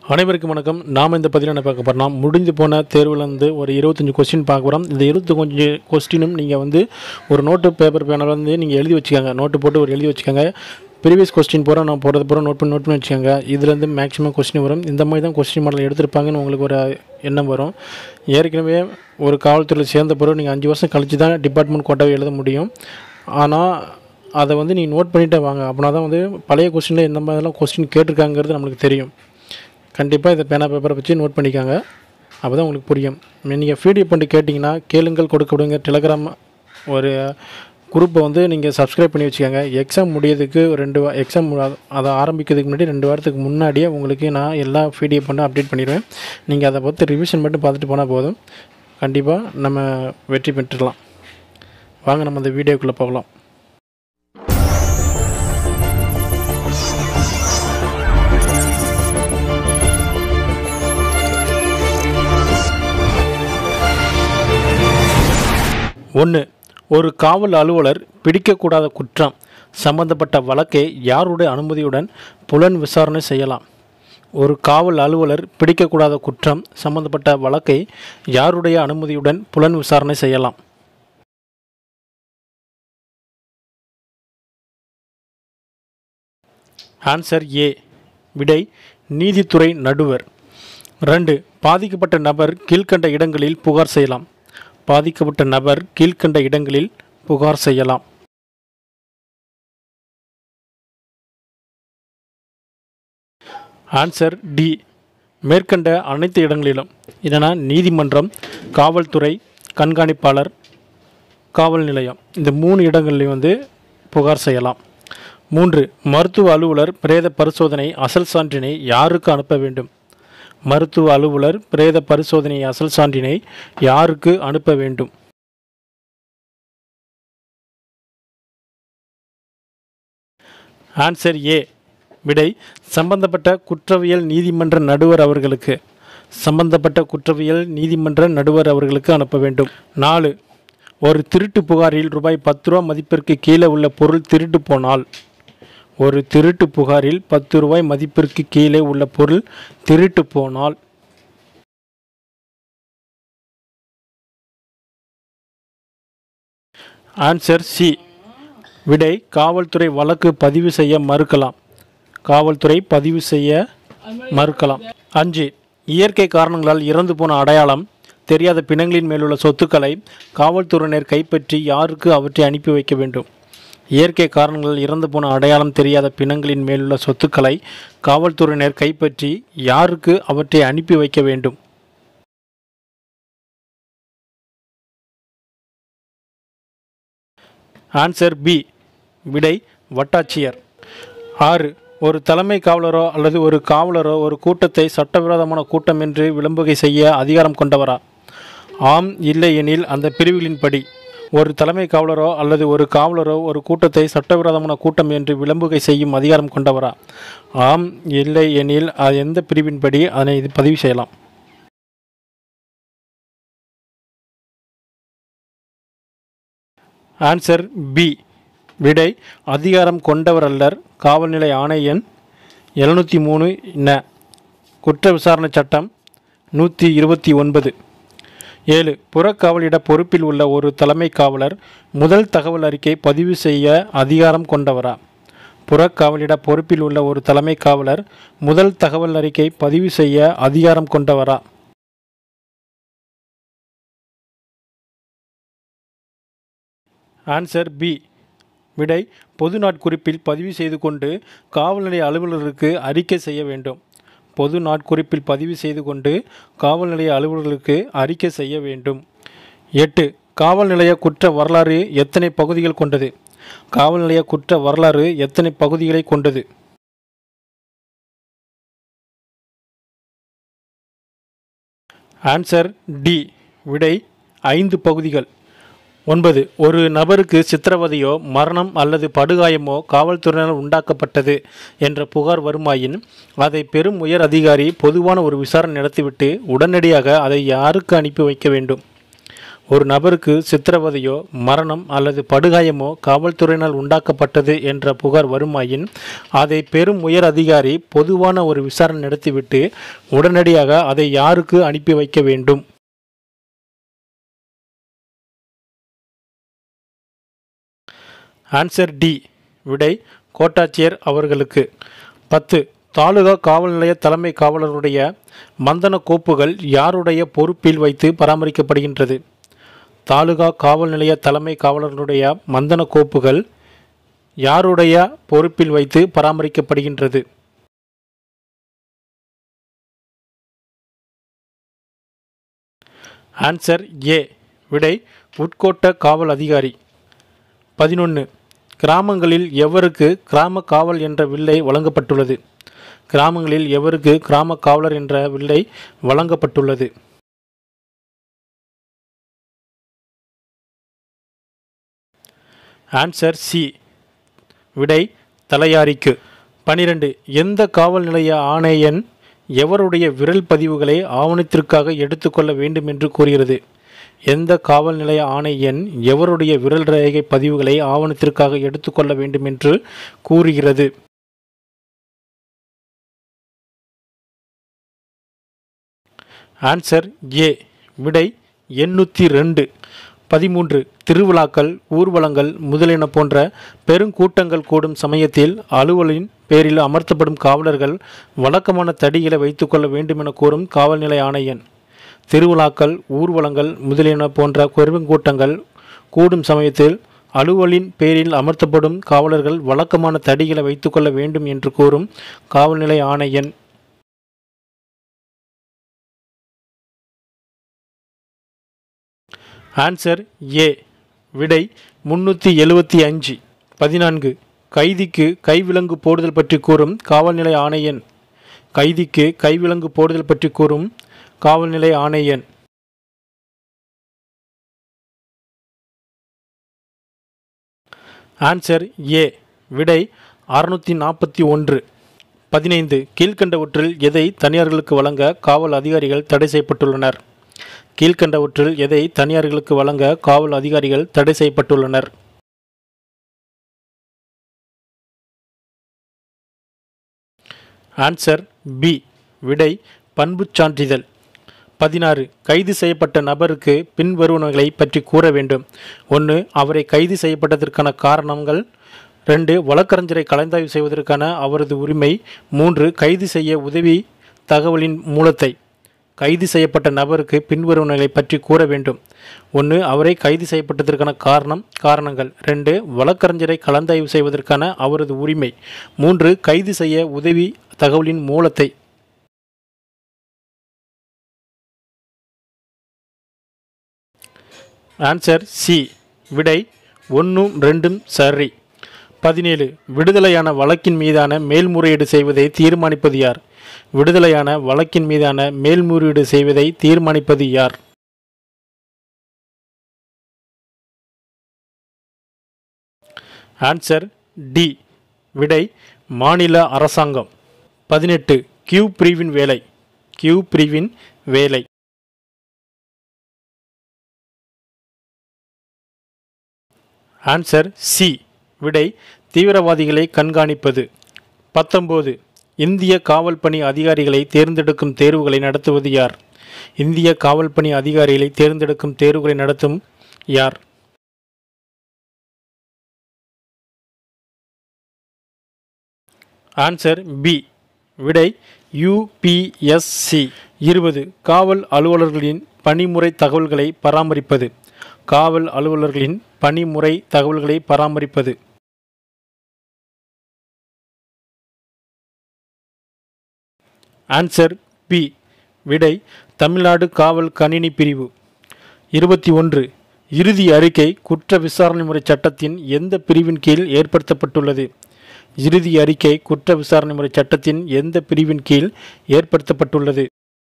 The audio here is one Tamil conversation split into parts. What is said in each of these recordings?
அனைவருக்கும் வணக்கம் நாம் இந்த பதிவில் என்ன பார்க்க போகிறோம்னா முடிஞ்சு போன தேர்வுலேருந்து ஒரு இருபத்தஞ்சி கொஸ்டின் பார்க்க போகிறோம் இந்த இருபத்தஞ்சு கொஸ்டினும் நீங்கள் வந்து ஒரு நோட்டு பேப்பர் பேனில் வந்து நீங்கள் எழுதி வச்சுக்கோங்க நோட்டு போட்டு ஒரு எழுதி வச்சுக்கோங்க ப்ரீவியஸ் கொஸ்டின் பூரா நான் போடுறது பூரா நோட் பண்ணி நோட் பண்ணி வச்சுக்கோங்க இதுலேருந்து மேக்ஸிமம் கொஸ்டின் வரும் இந்த மாதிரி தான் கொஸ்டின் மாடல் எடுத்திருப்பாங்கன்னு உங்களுக்கு ஒரு எண்ணம் வரும் ஏற்கனவே ஒரு காவல்துறையில் சேர்ந்த பிறகு நீங்கள் அஞ்சு வருஷம் கழிச்சு தான் டிபார்ட்மெண்ட் கோட்டாவை எழுத முடியும் ஆனால் அதை வந்து நீங்கள் நோட் பண்ணிட்டே வாங்க அப்படின்னா தான் வந்து பழைய கொஸ்டினில் எந்த மாதிரிலாம் கொஸ்டின் கேட்டிருக்காங்கிறது நம்மளுக்கு தெரியும் கண்டிப்பாக இதை பேனா பேப்பரை வச்சு நோட் பண்ணிக்காங்க அப்போ தான் உங்களுக்கு புரியும் நீங்கள் ஃபீடியோ பண்ணி கேட்டிங்கன்னா கேளுங்கள் கொடுக்கப்படுங்க டெலகிராம் ஒரு குரூப்பை வந்து நீங்கள் சப்ஸ்கிரைப் பண்ணி வச்சுக்கோங்க எக்ஸாம் முடியறதுக்கு ஒரு ரெண்டு வா எக்ஸாம் அதை ஆரம்பிக்கிறதுக்கு முன்னாடி ரெண்டு வாரத்துக்கு முன்னாடியே உங்களுக்கு நான் எல்லா ஃபீடியோ பண்ண அப்டேட் பண்ணிடுவேன் நீங்கள் அதை பார்த்து ரிவிஷன் மட்டும் பார்த்துட்டு போனால் போதும் கண்டிப்பாக நம்ம வெற்றி பெற்றுடலாம் வாங்க நம்ம அந்த வீடியோக்குள்ளே போகலாம் ஒன்று ஒரு காவல் அலுவலர் பிடிக்கக்கூடாத குற்றம் சம்பந்தப்பட்ட வழக்கை யாருடைய அனுமதியுடன் புலன் விசாரணை செய்யலாம் ஒரு காவல் அலுவலர் பிடிக்கக்கூடாத குற்றம் சம்பந்தப்பட்ட வழக்கை யாருடைய அனுமதியுடன் புலன் விசாரணை செய்யலாம் ஆன்சர் ஏ விடை நீதித்துறை நடுவர் ரெண்டு பாதிக்கப்பட்ட நபர் கீழ்க்கண்ட இடங்களில் புகார் செய்யலாம் பாதிக்கப்பட்ட நபர் கீழ்க்கண்ட இடங்களில் புகார் செய்யலாம் ஆன்சர் டி மேற்கண்ட அனைத்து இடங்களிலும் என்னென்னா நீதிமன்றம் காவல்துறை கண்காணிப்பாளர் காவல் நிலையம் இந்த மூணு இடங்கள்லையும் வந்து புகார் செய்யலாம் மூன்று மருத்துவ அலுவலர் பிரேத பரிசோதனை அசல் சான்றினை யாருக்கு அனுப்ப வேண்டும் மருத்துவ அலுவலர் பிரேத பரிசோதனை அசல் சான்றினை யாருக்கு அனுப்ப வேண்டும் ஆன்சர் ஏ விடை சம்பந்தப்பட்ட குற்றவியல் நீதிமன்ற நடுவர் அவர்களுக்கு சம்பந்தப்பட்ட குற்றவியல் நீதிமன்ற நடுவர் அவர்களுக்கு அனுப்ப வேண்டும் நாலு ஒரு திருட்டு புகாரில் ரூபாய் பத்து ரூபா மதிப்பிற்கு கீழே உள்ள பொருள் திருட்டு போனால் ஒரு திருட்டு புகாரில் பத்து ரூபாய் மதிப்பிற்கு கீழே உள்ள பொருள் திருட்டு போனால் ஆன்சர் சி விடை காவல்துறை வழக்கு பதிவு செய்ய மறுக்கலாம் காவல்துறை பதிவு செய்ய மறுக்கலாம் அஞ்சு இயற்கை காரணங்களால் இறந்து போன அடையாளம் தெரியாத பிணங்களின் மேலுள்ள சொத்துக்களை காவல்துறையினர் கைப்பற்றி யாருக்கு அவற்றை அனுப்பி வைக்க வேண்டும் இயற்கை காரணங்களால் இறந்து போன அடையாளம் தெரியாத பிணங்களின் மேலுள்ள சொத்துக்களை காவல்துறையினர் கைப்பற்றி யாருக்கு அவற்றை அனுப்பி வைக்க வேண்டும் ஆன்சர் பி விடை வட்டாட்சியர் ஆறு ஒரு தலைமை காவலரோ அல்லது ஒரு காவலரோ ஒரு கூட்டத்தை சட்டவிரோதமான கூட்டம் என்று விளம்புகை செய்ய அதிகாரம் கொண்டவரா ஆம் இல்லை எனில் அந்த பிரிவுகளின்படி ஒரு தலைமை காவலரோ அல்லது ஒரு காவலரோ ஒரு கூட்டத்தை சட்டவிரோதமான கூட்டம் என்று விளம்புகை செய்யும் அதிகாரம் கொண்டவரா ஆம் இல்லை எனில் அது எந்த பிரிவின்படி அதனை இது பதிவு செய்யலாம் ஆன்சர் பி விடை அதிகாரம் கொண்டவர் அல்லர் காவல்நிலை ஆணையன் எழுநூற்றி மூணு ந குற்ற விசாரணை சட்டம் நூற்றி இருபத்தி ஒன்பது ஏழு புறக்காவலிட பொறுப்பில் உள்ள ஒரு தலைமை காவலர் முதல் தகவல் அறிக்கை பதிவு செய்ய அதிகாரம் கொண்டவரா புறக்காவலிட பொறுப்பில் உள்ள ஒரு தலைமை காவலர் முதல் தகவல் அறிக்கை பதிவு செய்ய அதிகாரம் கொண்டவரா ஆன்சர் பி விடை பொது நாட்குறிப்பில் பதிவு செய்து கொண்டு காவல் நிலைய அலுவலருக்கு அறிக்கை செய்ய வேண்டும் பொது நாட்குறிப்பில் பதிவு செய்து கொண்டு காவல் நிலைய அலுவலர்களுக்கு அறிக்கை செய்ய வேண்டும் எட்டு காவல் நிலைய குற்ற வரலாறு எத்தனை பகுதிகள் கொண்டது காவல் நிலைய குற்ற வரலாறு எத்தனை பகுதிகளை கொண்டது ஆன்சர் டி விடை ஐந்து பகுதிகள் ஒன்பது ஒரு நபருக்கு சித்திரவதையோ மரணம் அல்லது படுகாயமோ காவல்துறையினர் உண்டாக்கப்பட்டது என்ற புகார் வருமாயின் அதை பெரும் உயர் அதிகாரி பொதுவான ஒரு விசாரணை நடத்திவிட்டு உடனடியாக அதை யாருக்கு அனுப்பி வைக்க வேண்டும் ஒரு நபருக்கு சித்திரவதையோ மரணம் அல்லது படுகாயமோ காவல்துறையினால் உண்டாக்கப்பட்டது என்ற புகார் வருமாயின் அதை பெரும் உயர் அதிகாரி பொதுவான ஒரு விசாரணை நடத்திவிட்டு உடனடியாக அதை யாருக்கு அனுப்பி வைக்க வேண்டும் ஆன்சர் டி விடை கோட்டாட்சியர் அவர்களுக்கு பத்து தாலுகா காவல் நிலைய தலைமை காவலருடைய மந்தன கோப்புகள் யாருடைய பொறுப்பில் வைத்து பராமரிக்கப்படுகின்றது தாலுகா காவல் நிலைய தலைமை காவலருடைய மந்தன கோப்புகள் யாருடைய பொறுப்பில் வைத்து பராமரிக்கப்படுகின்றது ஆன்சர் ஏ விடை உட்கோட்ட காவல் அதிகாரி பதினொன்று கிராமங்களில் எவருக்கு கிராம காவல் என்ற வில்லை வழங்கப்பட்டுள்ளது கிராமங்களில் எவருக்கு கிராம காவலர் என்ற வில்லை வழங்கப்பட்டுள்ளது ஆன்சர் சி விடை தலையாரிக்கு பனிரெண்டு எந்த காவல் நிலைய ஆணையன் எவருடைய விரல் பதிவுகளை ஆவணத்திற்காக எடுத்துக்கொள்ள வேண்டும் என்று கூறுகிறது எந்த காவல் நிலைய ஆணை எண் எவருடைய விரல் ரேகை பதிவுகளை ஆவணத்திற்காக எடுத்துக்கொள்ள வேண்டும் என்று கூறுகிறது ஆன்சர் ஏ விடை எண்ணூற்றி ரெண்டு பதிமூன்று திருவிழாக்கள் ஊர்வலங்கள் முதலியன போன்ற பெருங்கூட்டங்கள் கூடும் சமயத்தில் அலுவலின் பேரில் அமர்த்தப்படும் காவலர்கள் வழக்கமான தடிகளை வைத்துக்கொள்ள வேண்டும் என கூறும் காவல் நிலைய ஆணையன் திருவிழாக்கள் ஊர்வலங்கள் முதலியன போன்ற பெருங்கூட்டங்கள் கூடும் சமயத்தில் அலுவலின் பேரில் அமர்த்தப்படும் காவலர்கள் வழக்கமான தடிகளை வைத்துக்கொள்ள வேண்டும் என்று கூறும் காவல்நிலை ஆணையன் ஆன்சர் ஏ விடை முன்னூற்றி எழுபத்தி அஞ்சு பதினான்கு கைதிக்கு கைவிலங்கு போடுதல் பற்றி கூறும் காவல்நிலை ஆணையன் கைதிக்கு கைவிலங்கு போடுதல் பற்றி கூறும் காவல்நிலை ஆணையன் ஆன்சர் ஏ விடை அறுநூற்றி நாற்பத்தி ஒன்று பதினைந்து கீழ்கண்டவற்றில் எதை தனியார்களுக்கு வழங்க காவல் அதிகாரிகள் தடை செய்யப்பட்டுள்ளனர் கீழ்கண்டவற்றில் எதை தனியார்களுக்கு வழங்க காவல் அதிகாரிகள் தடை செய்யப்பட்டுள்ளனர் ஆன்சர் பி விடை பண்புச் சான்றிதழ் பதினாறு கைது செய்யப்பட்ட நபருக்கு பின்வருவனங்களை பற்றி கூற வேண்டும் ஒன்று அவரை கைது செய்யப்பட்டதற்கான காரணங்கள் ரெண்டு வழக்கறிஞரை கலந்தாய்வு செய்வதற்கான அவரது உரிமை மூன்று கைது செய்ய உதவி தகவலின் மூலத்தை கைது செய்யப்பட்ட நபருக்கு பின்வருவனங்களை பற்றி கூற வேண்டும் ஒன்று அவரை கைது செய்யப்பட்டதற்கான காரணம் காரணங்கள் ரெண்டு வழக்கறிஞரை கலந்தாய்வு செய்வதற்கான அவரது உரிமை மூன்று கைது செய்ய உதவி தகவலின் மூலத்தை ஆன்சர் சி விடை ஒன்றும் ரெண்டும் சரி பதினேழு விடுதலையான வழக்கின் மீதான மேல்முறையீடு செய்வதை தீர்மானிப்பது யார் விடுதலையான வழக்கின் மீதான மேல்முறையீடு செய்வதை தீர்மானிப்பது யார் ஆன்சர் டி விடை மாநில அரசாங்கம் பதினெட்டு கியூ பிரிவின் வேலை கியூ பிரிவின் வேலை ஆன்சர் சி விடை தீவிரவாதிகளை கண்காணிப்பது பத்தொம்போது இந்திய காவல் பணி அதிகாரிகளை தேர்ந்தெடுக்கும் தேர்வுகளை நடத்துவது யார் இந்திய காவல் பணி அதிகாரிகளை தேர்ந்தெடுக்கும் தேர்வுகளை நடத்தும் யார் ஆன்சர் பி விடை யுபிஎஸ்சி இருபது காவல் அலுவலர்களின் பணிமுறை தகவல்களை பராமரிப்பது காவல் அலுவலர்களின் பணிமுறை தகவல்களை பராமரிப்பது ஆன்சர் பி விடை தமிழ்நாடு காவல் கணினி பிரிவு இருபத்தி ஒன்று இறுதி அறிக்கை குற்ற விசாரணை முறை சட்டத்தின் எந்த பிரிவின் கீழ் ஏற்படுத்தப்பட்டுள்ளது இறுதி அறிக்கை குற்ற விசாரணை முறை சட்டத்தின் எந்த பிரிவின் கீழ் ஏற்படுத்தப்பட்டுள்ளது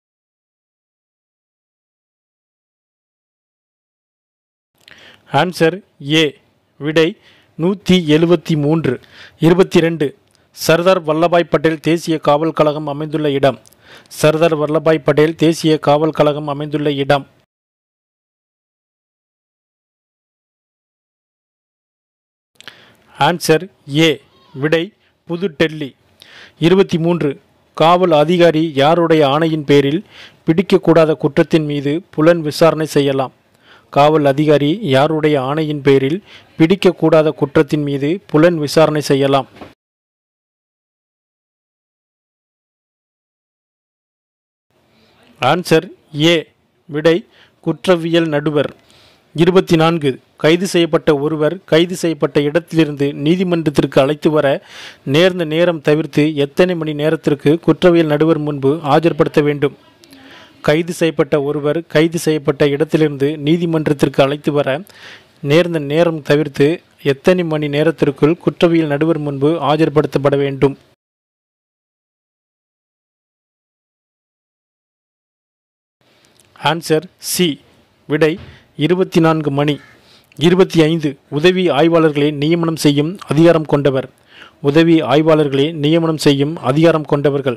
ஆன்சர் ஏ விடை நூற்றி எழுபத்தி மூன்று இருபத்தி ரெண்டு சர்தார் வல்லபாய் பட்டேல் தேசிய காவல் கழகம் அமைந்துள்ள இடம் சர்தார் வல்லபாய் பட்டேல் தேசிய காவல் கழகம் அமைந்துள்ள இடம் ஆன்சர் ஏ விடை புது டெல்லி இருபத்தி மூன்று காவல் அதிகாரி யாருடைய ஆணையின் பேரில் பிடிக்கக்கூடாத குற்றத்தின் மீது புலன் விசாரணை செய்யலாம் காவல் அதிகாரி யாருடைய ஆணையின் பேரில் பிடிக்கக்கூடாத குற்றத்தின் மீது புலன் விசாரணை செய்யலாம் ஆன்சர் ஏ விடை குற்றவியல் நடுவர் இருபத்தி நான்கு கைது செய்யப்பட்ட ஒருவர் கைது செய்யப்பட்ட இடத்திலிருந்து நீதிமன்றத்திற்கு அழைத்து வர நேர்ந்த நேரம் தவிர்த்து எத்தனை மணி நேரத்திற்கு குற்றவியல் நடுவர் முன்பு ஆஜர்படுத்த வேண்டும் கைது செய்யப்பட்ட ஒருவர் கைது செய்யப்பட்ட இடத்திலிருந்து நீதிமன்றத்திற்கு அழைத்து வர நேர்ந்த நேரம் தவிர்த்து எத்தனை மணி நேரத்திற்குள் குற்றவியல் நடுவர் முன்பு ஆஜர்படுத்தப்பட வேண்டும் ஆன்சர் சி விடை இருபத்தி நான்கு மணி இருபத்தி ஐந்து உதவி ஆய்வாளர்களை நியமனம் செய்யும் அதிகாரம் கொண்டவர் உதவி ஆய்வாளர்களை நியமனம் செய்யும் அதிகாரம் கொண்டவர்கள்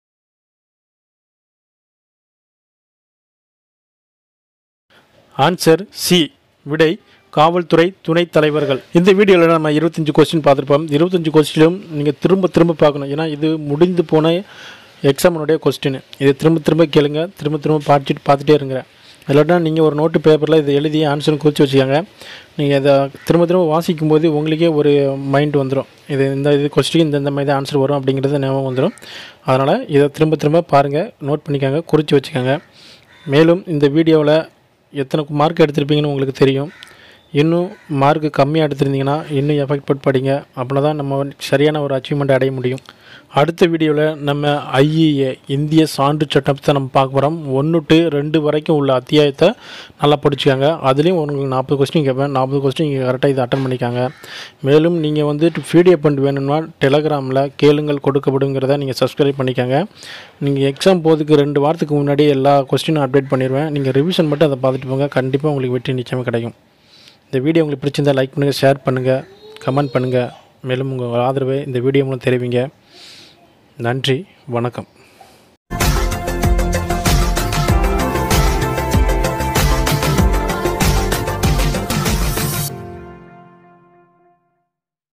ஆன்சர் சி விடை காவல்துறை துணைத் தலைவர்கள் இந்த வீடியோவில் நம்ம இருபத்தஞ்சி கொஸ்டின் பார்த்துருப்போம் இருபத்தஞ்சி கொஸ்டினும் நீங்கள் திரும்ப திரும்ப பார்க்கணும் ஏன்னா இது முடிந்து போன எக்ஸாமினுடைய கொஸ்டின் இதை திரும்ப திரும்ப கேளுங்க திரும்ப திரும்ப பார்த்துட்டு பார்த்துட்டே இருங்க இல்லாட்டா நீங்கள் ஒரு நோட்டு பேப்பரில் இதை எழுதி ஆன்சர் குறித்து வச்சுக்கோங்க நீங்கள் இதை திரும்ப திரும்ப வாசிக்கும் போது உங்களுக்கே ஒரு மைண்ட் வந்துடும் இது இந்த இது கொஸ்டின் இந்த இந்த மாதிரி தான் ஆன்சர் வரும் அப்படிங்கிறது ஞாபகம் வந்துடும் அதனால் இதை திரும்ப திரும்ப பாருங்கள் நோட் பண்ணிக்கோங்க குறித்து வச்சுக்கோங்க மேலும் இந்த வீடியோவில் எத்தனை மார்க் எடுத்திருப்பீங்கன்னு உங்களுக்கு தெரியும் இன்னும் மார்க் கம்மியாக எடுத்திருந்தீங்கன்னா இன்னும் எஃபெக்ட் போட்டு படிங்க அப்படின்னா தான் நம்ம வந்து சரியான ஒரு அச்சீவ்மெண்ட் அடைய முடியும் அடுத்த வீடியோவில் நம்ம ஐஇஏ இந்திய சான்று சட்டத்தை நம்ம பார்க்க போகிறோம் ஒன்று டு ரெண்டு வரைக்கும் உள்ள அத்தியாயத்தை நல்லா படிச்சுக்காங்க அதுலேயும் உங்களுக்கு நாற்பது கொஸ்டின் கேட்பேன் நாற்பது கொஸ்டின் நீங்கள் கரெக்டாக இதை அட்டன் பண்ணிக்காங்க மேலும் நீங்கள் வந்து பிடிஎஃப் பண்ணி வேணும்னா டெலகிராமில் கேளுங்கள் கொடுக்கப்படுங்கிறத நீங்கள் சப்ஸ்கிரைப் பண்ணிக்கோங்க நீங்கள் எக்ஸாம் போகிறதுக்கு ரெண்டு வாரத்துக்கு முன்னாடி எல்லா கொஸ்டினும் அப்டேட் பண்ணிடுவேன் நீங்கள் ரிவிஷன் மட்டும் அதை பார்த்துட்டு போங்க கண்டிப்பாக உங்களுக்கு வெற்றி நிச்சயமாக கிடைக்கும் இந்த வீடியோ உங்களுக்கு பிடிச்சிருந்தா லைக் பண்ணுங்கள் ஷேர் பண்ணுங்கள் கமெண்ட் பண்ணுங்கள் மேலும் உங்கள் ஆதரவை இந்த வீடியோ மூலம் தெரிவிங்க நன்றி வணக்கம்